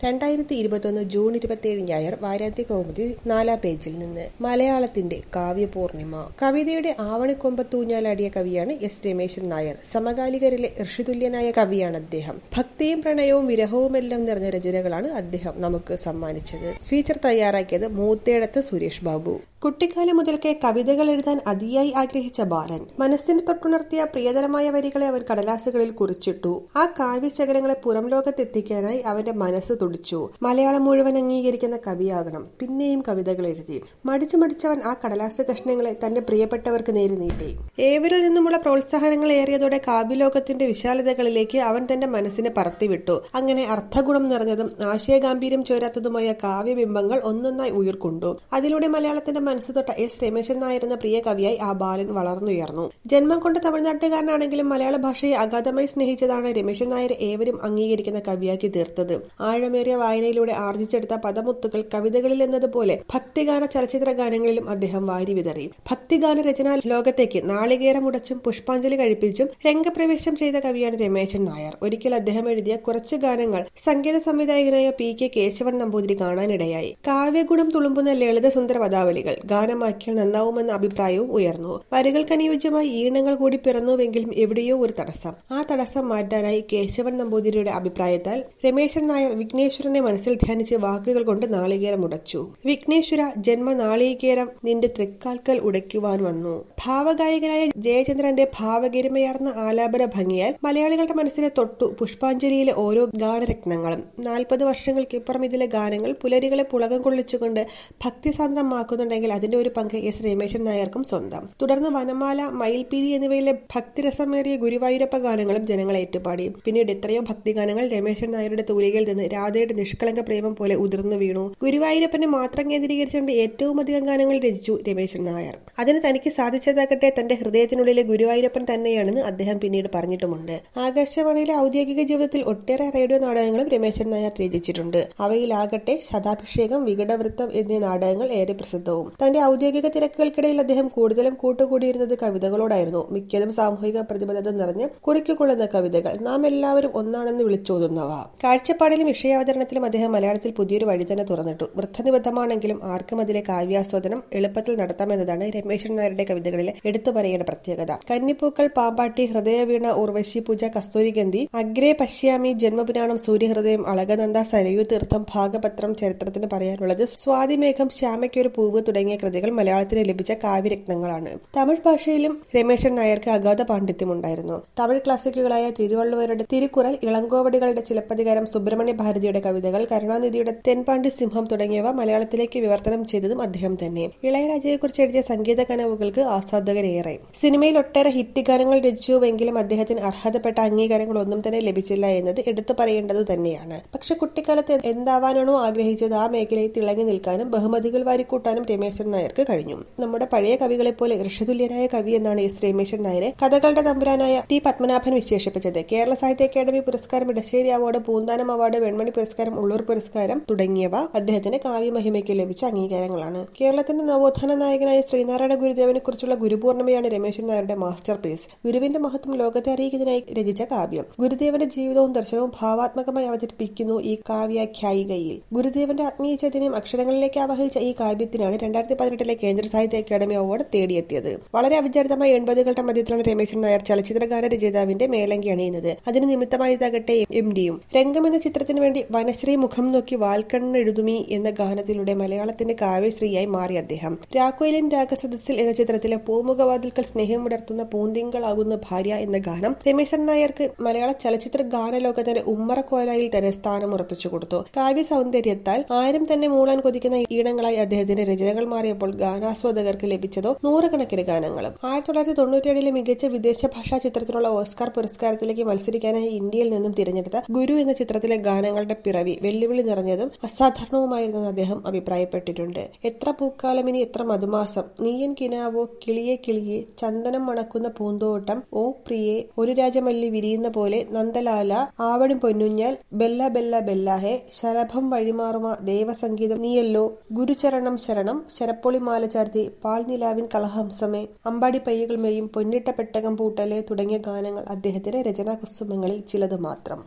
രണ്ടായിരത്തി ഇരുപത്തൊന്ന് ജൂൺ ഇരുപത്തിയേഴ് ഞായർ വാരാന്ത്യ കൗമുദി നാലാം പേജിൽ നിന്ന് മലയാളത്തിന്റെ കാവ്യപൂർണിമ കവിതയുടെ ആവണിക്കൊമ്പത്തൂഞ്ഞാലാടിയ കവിയാണ് എസ് രമേശൻ നായർ സമകാലികരിലെ ഋഷിതുല്യനായ കവിയാണ് അദ്ദേഹം ഭക്തിയും പ്രണയവും വിരഹവുമെല്ലാം നിറഞ്ഞ രചനകളാണ് അദ്ദേഹം നമുക്ക് സമ്മാനിച്ചത് ഫീച്ചർ തയ്യാറാക്കിയത് മൂത്തേടത്ത് സുരേഷ് ബാബു കുട്ടിക്കാലം മുതൽക്കേ കവിതകൾ എഴുതാൻ അതിയായി ആഗ്രഹിച്ച ബാലൻ മനസ്സിന് തൊട്ടുണർത്തിയ പ്രിയതരമായ വരികളെ അവൻ കടലാസുകളിൽ കുറിച്ചിട്ടു ആ കാവ്യശകലങ്ങളെ പുറം ലോകത്തെത്തിക്കാനായി അവന്റെ മനസ്സ് തുടിച്ചു മലയാളം മുഴുവൻ അംഗീകരിക്കുന്ന കവിയാകണം പിന്നെയും കവിതകൾ എഴുതി മടിച്ചു മടിച്ചവൻ ആ കടലാസ് കഷ്ണങ്ങളെ തന്റെ പ്രിയപ്പെട്ടവർക്ക് നേരി നീട്ടി ഏവരിൽ നിന്നുമുള്ള പ്രോത്സാഹനങ്ങൾ ഏറിയതോടെ കാവ്യലോകത്തിന്റെ വിശാലതകളിലേക്ക് അവൻ തന്റെ മനസ്സിനെ പറത്തിവിട്ടു അങ്ങനെ അർത്ഥഗുണം നിറഞ്ഞതും ആശയഗാംഭീര്യം ചോരാത്തതുമായ കാവ്യബിംബങ്ങൾ ഒന്നൊന്നായി ഉയർക്കൊണ്ടു അതിലൂടെ മലയാളത്തിന്റെ മനസ്സ് തൊട്ട എസ് രമേശൻ നായർ എന്ന പ്രിയ കവിയായി ആ ബാലൻ വളർന്നുയർന്നു ജന്മം കൊണ്ട് തമിഴ്നാട്ടുകാരനാണെങ്കിലും മലയാള ഭാഷയെ അഗാധമായി സ്നേഹിച്ചതാണ് രമേശൻ നായർ ഏവരും അംഗീകരിക്കുന്ന കവിയാക്കി തീർത്തത് ആഴമേറിയ വായനയിലൂടെ ആർജിച്ചെടുത്ത പദമുത്തുകൾ കവിതകളിൽ എന്നതുപോലെ ഭക്തിഗാന ചലച്ചിത്ര ഗാനങ്ങളിലും അദ്ദേഹം വാരി വിതറി ഭക്തിഗാന രചനാ ലോകത്തേക്ക് നാളികേരമുടച്ചും പുഷ്പാഞ്ജലി കഴിപ്പിച്ചും രംഗപ്രവേശം ചെയ്ത കവിയാണ് രമേശൻ നായർ ഒരിക്കൽ അദ്ദേഹം എഴുതിയ കുറച്ച് ഗാനങ്ങൾ സംഗീത സംവിധായകനായ പി കെ കേശവൻ നമ്പൂതിരി കാണാനിടയായി കാവ്യഗുണം തുളുമ്പുന്ന ലളിതസുന്ദര പദാവലികൾ ഗാനമാക്കിയാൽ നന്നാവുമെന്ന അഭിപ്രായവും ഉയർന്നു വരികൾക്ക് അനുയോജ്യമായി ഈണങ്ങൾ കൂടി പിറന്നുവെങ്കിലും എവിടെയോ ഒരു തടസ്സം ആ തടസ്സം മാറ്റാനായി കേശവൻ നമ്പൂതിരിയുടെ അഭിപ്രായത്താൽ രമേശൻ നായർ വിഘ്നേശ്വരനെ മനസ്സിൽ ധ്യാനിച്ച് വാക്കുകൾ കൊണ്ട് നാളികേരം ഉടച്ചു വിഘ്നേശ്വര ജന്മ നാളികേരം നിന്റെ തൃക്കാൽക്കൽ ഉടയ്ക്കുവാൻ വന്നു ഭാവഗായകനായ ജയചന്ദ്രന്റെ ഭാവഗരിമയാർന്ന ആലാപന ഭംഗിയാൽ മലയാളികളുടെ മനസ്സിനെ തൊട്ടു പുഷ്പാഞ്ജലിയിലെ ഓരോ ഗാനരത്നങ്ങളും നാൽപ്പത് വർഷങ്ങൾക്കിപ്പുറം ഇതിലെ ഗാനങ്ങൾ പുലരികളെ പുളകം കൊള്ളിച്ചുകൊണ്ട് ഭക്തിസാന്ദ്രമാക്കുന്നുണ്ടെങ്കിൽ അതിന്റെ ഒരു പങ്ക് എസ് രമേശൻ നായർക്കും സ്വന്തം തുടർന്ന് വനമാല മയിൽപീരി എന്നിവയിലെ ഭക്തിരസമേറിയ ഗുരുവായൂരപ്പ ഗാനങ്ങളും ജനങ്ങൾ ഏറ്റുപാടി പിന്നീട് എത്രയോ ഭക്തിഗാനങ്ങൾ രമേശൻ നായരുടെ തൂലികയിൽ നിന്ന് രാധയുടെ നിഷ്കളങ്ക പ്രേമം പോലെ ഉതിർന്നു വീണു ഗുരുവായൂരപ്പനെ മാത്രം കേന്ദ്രീകരിച്ചുകൊണ്ട് ഏറ്റവും അധികം ഗാനങ്ങൾ രചിച്ചു രമേശൻ നായർ അതിന് തനിക്ക് സാധിച്ചതാകട്ടെ തന്റെ ഹൃദയത്തിനുള്ളിലെ ഗുരുവായൂരപ്പൻ തന്നെയാണെന്ന് അദ്ദേഹം പിന്നീട് പറഞ്ഞിട്ടുമുണ്ട് ആകാശവാണിയിലെ ഔദ്യോഗിക ജീവിതത്തിൽ ഒട്ടേറെ റേഡിയോ നാടകങ്ങളും രമേശൻ നായർ രചിച്ചിട്ടുണ്ട് അവയിലാകട്ടെ ശതാഭിഷേകം വികടവൃത്തം എന്നീ നാടകങ്ങൾ ഏറെ പ്രസിദ്ധവും തന്റെ ഔദ്യോഗിക തിരക്കുകൾക്കിടയിൽ അദ്ദേഹം കൂടുതലും കൂട്ടുകൂടിയിരുന്നത് കവിതകളോടായിരുന്നു മിക്കതും സാമൂഹിക പ്രതിബദ്ധത നിറഞ്ഞ് കുറിക്കൊള്ളുന്ന കവിതകൾ നാം എല്ലാവരും ഒന്നാണെന്ന് വിളിച്ചോതുന്നവ കാഴ്ചപ്പാടിലും വിഷയാവതരണത്തിലും അദ്ദേഹം മലയാളത്തിൽ പുതിയൊരു വഴി തന്നെ തുറന്നിട്ടു വൃദ്ധനിബദ്ധമാണെങ്കിലും ആർക്കും അതിലെ കാവ്യാസ്വാദനം എളുപ്പത്തിൽ നടത്താമെന്നതാണ് രമേശൻ നായരുടെ കവിതകളിലെ എടുത്തു പറയേണ്ട പ്രത്യേകത കന്നിപ്പൂക്കൾ പാമ്പാട്ടി ഹൃദയവീണ ഉർവശി പൂജ കസ്തൂരിഗന്ധി അഗ്രേ പശ്യാമി ജന്മപുരാണം സൂര്യഹൃദയം അളകനന്ദ സരയു തീർത്ഥം ഭാഗപത്രം ചരിത്രത്തിന് പറയാനുള്ളത് സ്വാതിമേഘം ശ്യാമയ്ക്കൊരു പൂവ് തുടങ്ങിയ കൃതികൾ മലയാളത്തിന് ലഭിച്ച കാവ്യരത്നങ്ങളാണ് തമിഴ് ഭാഷയിലും രമേശൻ നായർക്ക് അഗാധ പാണ്ഡിത്യമുണ്ടായിരുന്നു തമിഴ് ക്ലാസിക്കുകളായ തിരുവള്ളുവരുടെ തിരുക്കുറൽ ഇളങ്കോവടികളുടെ ചിലപ്പതികാരം സുബ്രഹ്മണ്യ ഭാരതിയുടെ കവിതകൾ കരുണാനിധിയുടെ തെൻപാണ്ടി സിംഹം തുടങ്ങിയവ മലയാളത്തിലേക്ക് വിവർത്തനം ചെയ്തതും അദ്ദേഹം തന്നെ ഇളയരാജയെക്കുറിച്ച് എഴുതിയ സംഗീത കനവുകൾക്ക് ആസ്വാദകരേറെ സിനിമയിൽ ഒട്ടേറെ ഹിറ്റ് ഗാനങ്ങൾ രചിച്ചുവെങ്കിലും അദ്ദേഹത്തിന് അർഹതപ്പെട്ട അംഗീകാരങ്ങളൊന്നും തന്നെ ലഭിച്ചില്ല എന്നത് എടുത്തു പറയേണ്ടത് തന്നെയാണ് പക്ഷെ കുട്ടിക്കാലത്ത് എന്താവാനാണോ ആഗ്രഹിച്ചത് ആ മേഖലയിൽ തിളങ്ങി നിൽക്കാനും ബഹുമതികൾ വാരിക്കൂട്ടാനും രമേശൻ നായർക്ക് കഴിഞ്ഞു നമ്മുടെ പഴയ കവികളെ പോലെ ഋഷിതുല്യനായ കവി എന്നാണ് എസ് രമേശൻ നായരെ കഥകളുടെ തമ്പുരാനായ ടി പത്മനാഭൻ വിശേഷിപ്പിച്ചത് കേരള സാഹിത്യ അക്കാദമി പുരസ്കാരം ഇടശ്ശേരി അവാർഡ് പൂന്താനം അവാർഡ് വെൺമണി പുരസ്കാരം ഉള്ളൂർ പുരസ്കാരം തുടങ്ങിയവ അദ്ദേഹത്തിന് കാവ്യമഹിമയ്ക്ക് ലഭിച്ച അംഗീകാരങ്ങളാണ് കേരളത്തിന്റെ നവോത്ഥാന നായകനായ ശ്രീനാരായണ ഗുരുദേവനെ കുറിച്ചുള്ള ഗുരുപൂർണിമയാണ് രമേശൻ നായരുടെ മാസ്റ്റർ പീസ് ഗുരുവിന്റെ മഹത്വം ലോകത്തെ അറിയിക്കുന്നതിനായി രചിച്ച കാവ്യം ഗുരുദേവന്റെ ജീവിതവും ദർശനവും ഭാവാത്മകമായി അവതരിപ്പിക്കുന്നു ഈ കാവ്യാഖ്യായികയിൽ ഗുരുദേവന്റെ ആത്മീയ ചൈതന്യം അക്ഷരങ്ങളിലേക്ക് ആവഹിച്ച ഈ കാവ്യത്തിനാണ് രണ്ടായിരത്തി പതിനെട്ടിലെ കേന്ദ്ര സാഹിത്യ അക്കാദമി അവാർഡ് തേടിയെത്തിയത് വളരെ അവിചാരിതമായ എൺപതുകളുടെ മധ്യത്തിലാണ് രമേശൻ നായർ ചലച്ചിത്ര ഗാന രചയിതാവിന്റെ മേലങ്കി അണിയുന്നത് അതിന് നിമിത്തമായതാകട്ടെ എം ഡിയും രംഗം എന്ന ചിത്രത്തിന് വേണ്ടി വനശ്രീ മുഖം നോക്കി വാൽക്കണ്ണെഴുതുമി എന്ന ഗാനത്തിലൂടെ മലയാളത്തിന്റെ കാവ്യശ്രീയായി മാറി അദ്ദേഹം രാഘോയിലൻ രാഗസദസ്സിൽ എന്ന ചിത്രത്തിലെ പൂമുഖവാതിൽക്കൽ സ്നേഹമുടർത്തുന്ന പൂന്തിങ്കളാകുന്ന ഭാര്യ എന്ന ഗാനം രമേശൻ നായർക്ക് മലയാള ചലച്ചിത്ര ഗാനലോകത്തിന്റെ ഉമ്മറക്കോലായിൽ തന്നെ സ്ഥാനം ഉറപ്പിച്ചു കൊടുത്തു കാവ്യ സൗന്ദര്യത്താൽ ആരും തന്നെ മൂളാൻ കൊതിക്കുന്ന ഈണങ്ങളായി അദ്ദേഹത്തിന്റെ രചനകൾ മാറിയപ്പോൾ ഗാനാസ്വാദകർക്ക് ലഭിച്ചതോ നൂറുകണക്കിന് ഗാനങ്ങളും ആയിരത്തി തൊള്ളായിരത്തി തൊണ്ണൂറ്റിയേഴിലെ മികച്ച വിദേശ ഭാഷാ ചിത്രത്തിനുള്ള ഓസ്കാർ പുരസ്കാരത്തിലേക്ക് മത്സരിക്കാനായി ഇന്ത്യയിൽ നിന്നും തിരഞ്ഞെടുത്ത ഗുരു എന്ന ചിത്രത്തിലെ ഗാനങ്ങളുടെ പിറവി വെല്ലുവിളി നിറഞ്ഞതും അസാധാരണവുമായിരുന്നെന്ന് അദ്ദേഹം അഭിപ്രായപ്പെട്ടിട്ടുണ്ട് എത്ര പൂക്കാലം ഇനി എത്ര മധുമാസം നീയൻ കിനാവോ കിളിയെ കിളിയെ ചന്ദനം മണക്കുന്ന പൂന്തോട്ടം ഓ പ്രിയെ ഒരു രാജമല്ലി വിരിയുന്ന പോലെ നന്ദലാല ആവണി പൊന്നുഞ്ഞാൽ ബെല്ല ബെല്ല ബെല്ലാഹെ ശലഭം വഴിമാറുമ ദേവസംഗീതം നീയല്ലോ ഗുരുചരണം ശരണം ശരപ്പൊളിമാല ചാർത്തി പാൽനിലാവിൻ കലഹംസമേ അമ്പാടി പയ്യകൾ മേയും പൊന്നിട്ട പെട്ടകം പൂട്ടലെ തുടങ്ങിയ ഗാനങ്ങൾ അദ്ദേഹത്തിന്റെ രചനാകുസുമങ്ങളിൽ ചിലത് മാത്രം